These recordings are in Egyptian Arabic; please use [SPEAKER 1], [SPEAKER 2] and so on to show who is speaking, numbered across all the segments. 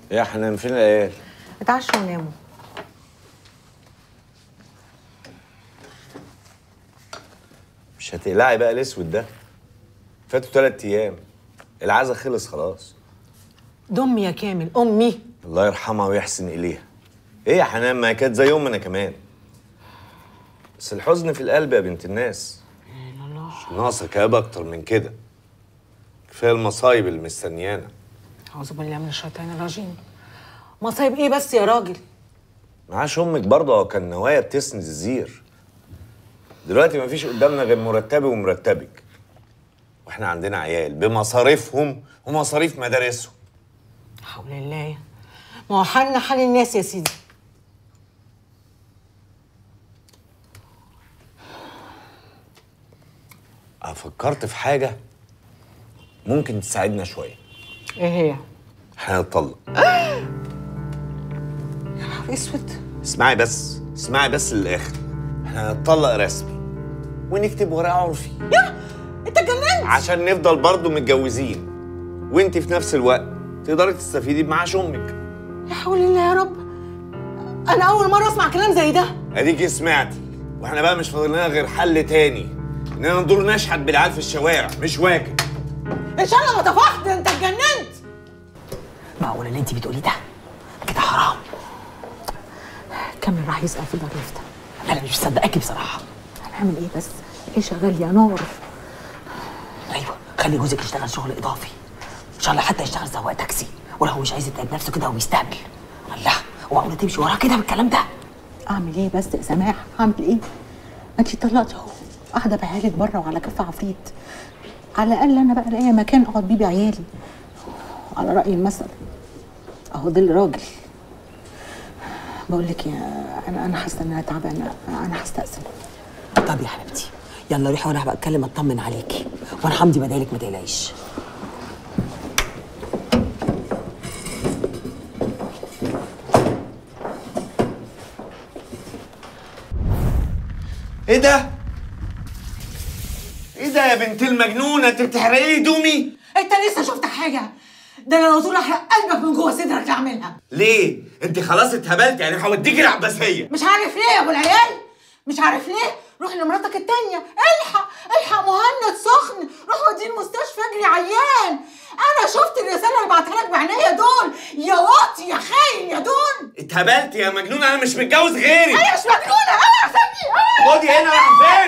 [SPEAKER 1] يا حنان فين العيال؟
[SPEAKER 2] اتعشوا وناموا
[SPEAKER 1] مش هتقلعي بقى الاسود ده فاتوا تلات ايام العزا خلص خلاص
[SPEAKER 2] دمي يا كامل امي
[SPEAKER 1] الله يرحمها ويحسن اليها ايه يا حنان ما هي كانت زي امنا كمان بس الحزن في القلب يا بنت الناس مش ناقصه كآبة اكتر من كده كفايه المصايب اللي مستنيانا
[SPEAKER 2] اعوذ بالله من الشيطان الرجيم مصايب ايه بس يا راجل
[SPEAKER 1] معاش امك برضه هو كان نوايا بتسند الزير دلوقتي مفيش قدامنا غير مرتبي ومرتبك واحنا عندنا عيال بمصاريفهم ومصاريف مدارسهم
[SPEAKER 2] حول الله ما هو حالنا حال الناس يا سيدي
[SPEAKER 1] أنا فكرت في حاجه ممكن تساعدنا شويه
[SPEAKER 2] ايه هي
[SPEAKER 1] احنا نتطلق
[SPEAKER 2] يا نهار اسود
[SPEAKER 1] اسمعي بس اسمعي بس للاخر احنا هنتطلق رسمي ونكتب ورقه عرفي
[SPEAKER 2] انت اتجننت
[SPEAKER 1] عشان نفضل برضه متجوزين وانت في نفس الوقت تقدري تستفيدي بمعاش امك
[SPEAKER 2] يا حول الله يا رب انا اول مره اسمع كلام زي ده
[SPEAKER 1] اديكي سمعتي واحنا بقى مش فاضل لنا غير حل تاني اننا ندور نشحت بالعيال في الشوارع مش واجب
[SPEAKER 2] ان شاء الله ما طفحت انت اتجننت
[SPEAKER 3] معقول اللي انت بتقوليه ده كده حرام
[SPEAKER 2] كامل راح يسال في دار يفتح
[SPEAKER 3] انا مش مصدقاكي بصراحه
[SPEAKER 2] هنعمل ايه بس ايش شغال يا نور
[SPEAKER 3] ايوه خلي جوزك يشتغل شغل اضافي ان شاء الله حتى يشتغل سواق تاكسي ولو مش عايز يتعب نفسه كده ويستهبل الله ومعقوله تمشي وراه كده بالكلام ده
[SPEAKER 2] اعمل ايه بس يا سماح اعمل ايه ما انت طلقت اهو قاعده بعيالك بره وعلى كف عفريت على الاقل انا بقى الاقي مكان اقعد بيه بعيالي على راي المثل اهو ظل راجل بقول لك يا انا انا حاسه ان انا تعبانه انا هستأذن
[SPEAKER 3] طب يا حبيبتي يلا روحي وانا هبقى اتكلم اطمن عليكي وانا همضي بدالك ما تقلقيش
[SPEAKER 1] ايه ده؟ ايه ده يا بنت المجنونه انت بتحرقي لي هدومي؟
[SPEAKER 2] انت لسه شفت حاجه ده انا لو طول احرق قلبك من جوه صدرك اعملها
[SPEAKER 1] ليه؟ انت خلاص اتهبلت يعني هوديكي العباسيه
[SPEAKER 2] مش عارف ليه يا ابو العيال مش عارف ليه روح لمراتك التانية الحق الحق مهند سخن روح وديه المستشفى اجري عيان انا شفت الرساله اللي بعتها لك بعينيا دول يا واطي يا خاين يا دون
[SPEAKER 1] اتهبلت يا مجنونه انا مش متجوز غيري
[SPEAKER 2] انا مش مجنونه انا سيبني
[SPEAKER 1] خدي هنا راح فين؟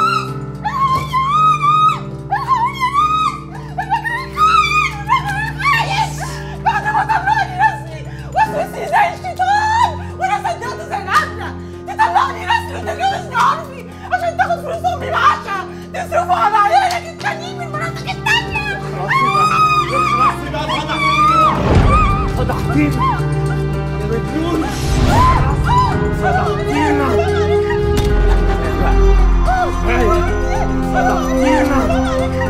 [SPEAKER 2] بعد ما طلعني رسمي وسوسي زي الشيطان وانا صدقته زي العبله تطلعني رسمي وتتجوزني عرفي عشان تاخد فلوس امي معاشها تصرفوا على عيالك التانيين من مراتك التانية
[SPEAKER 1] فضحتينا يا مجنون فضحتينا فضحتينا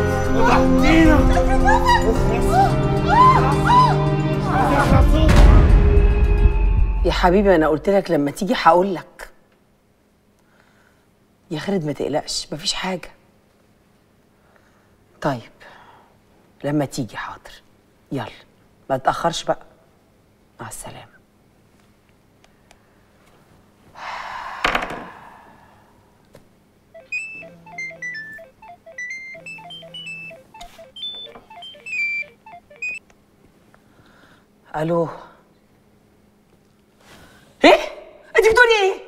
[SPEAKER 1] فضحتينا
[SPEAKER 3] يا حبيبي انا قلت لك لما تيجي هقول لك يا خالد ما تقلقش مفيش حاجه طيب لما تيجي حاضر يلا ما تتاخرش بقى مع السلامه الو ايه انت بتقولي ايه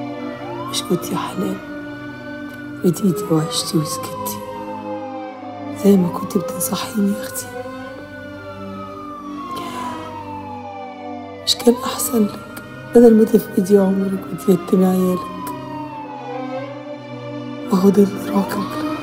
[SPEAKER 4] مش كنت يا حنان رديتي وعشتي وسكتي
[SPEAKER 2] زي ما كنت بتنصحيني يا اختي مش كان احسن لك بدل ما تفقدي عمرك وتيتمي عيالك وهو ده اللي راكب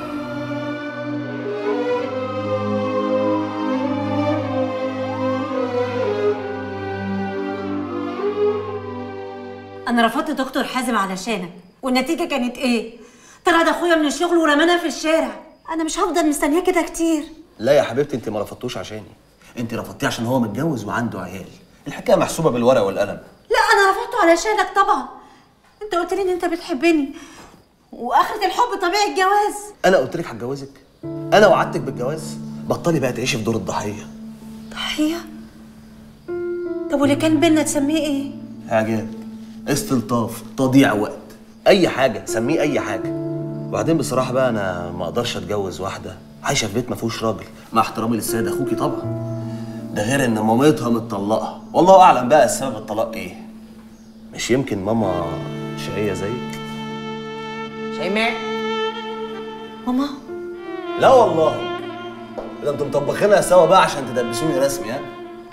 [SPEAKER 4] انا رفضت دكتور حازم علشانك والنتيجه كانت ايه طلع اخويا من الشغل ورمانا في الشارع انا مش هفضل مستنياه كده كتير
[SPEAKER 5] لا يا حبيبتي انت ما رفضتوش عشاني انت رفضتيه عشان هو متجوز وعنده عيال الحكايه محسوبه بالورقه والقلم
[SPEAKER 4] لا انا رفضته علشانك طبعا انت قلت لي ان انت بتحبني واخره الحب طبيعي الجواز
[SPEAKER 5] انا قلت لك هتجوزك انا وعدتك بالجواز بطلي بقى تعيشي في دور الضحيه
[SPEAKER 4] ضحيه طب واللي كان بينا تسميه ايه
[SPEAKER 5] اعجاب استلطاف تضييع وقت اي حاجه سميه اي حاجه وبعدين بصراحه بقى انا ما اقدرش اتجوز واحده عايشه في بيت ما فيهوش راجل مع احترامي للسيد اخوكي طبعا ده غير ان مامتها متطلقه والله اعلم بقى السبب الطلاق ايه مش يمكن ماما شقيه زيك
[SPEAKER 3] شيماء
[SPEAKER 4] ماما
[SPEAKER 5] لا والله ده انتم مطبخينها سوا بقى عشان تدبسوني رسمي ها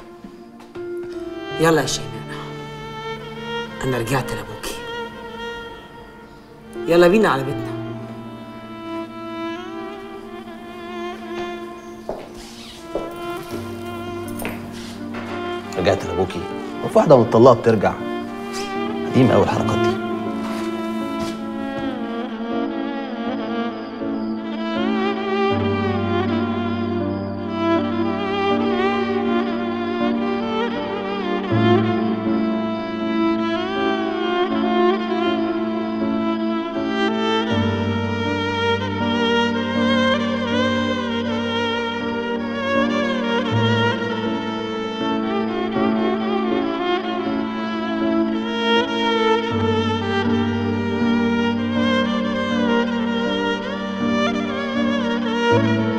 [SPEAKER 3] يلا يا شيماء انا رجعت لابوكي يلا بينا على بيتنا
[SPEAKER 5] رجعت لابوكي وفي واحده متطلقه بترجع قديمه قوي الحركات دي
[SPEAKER 6] thank you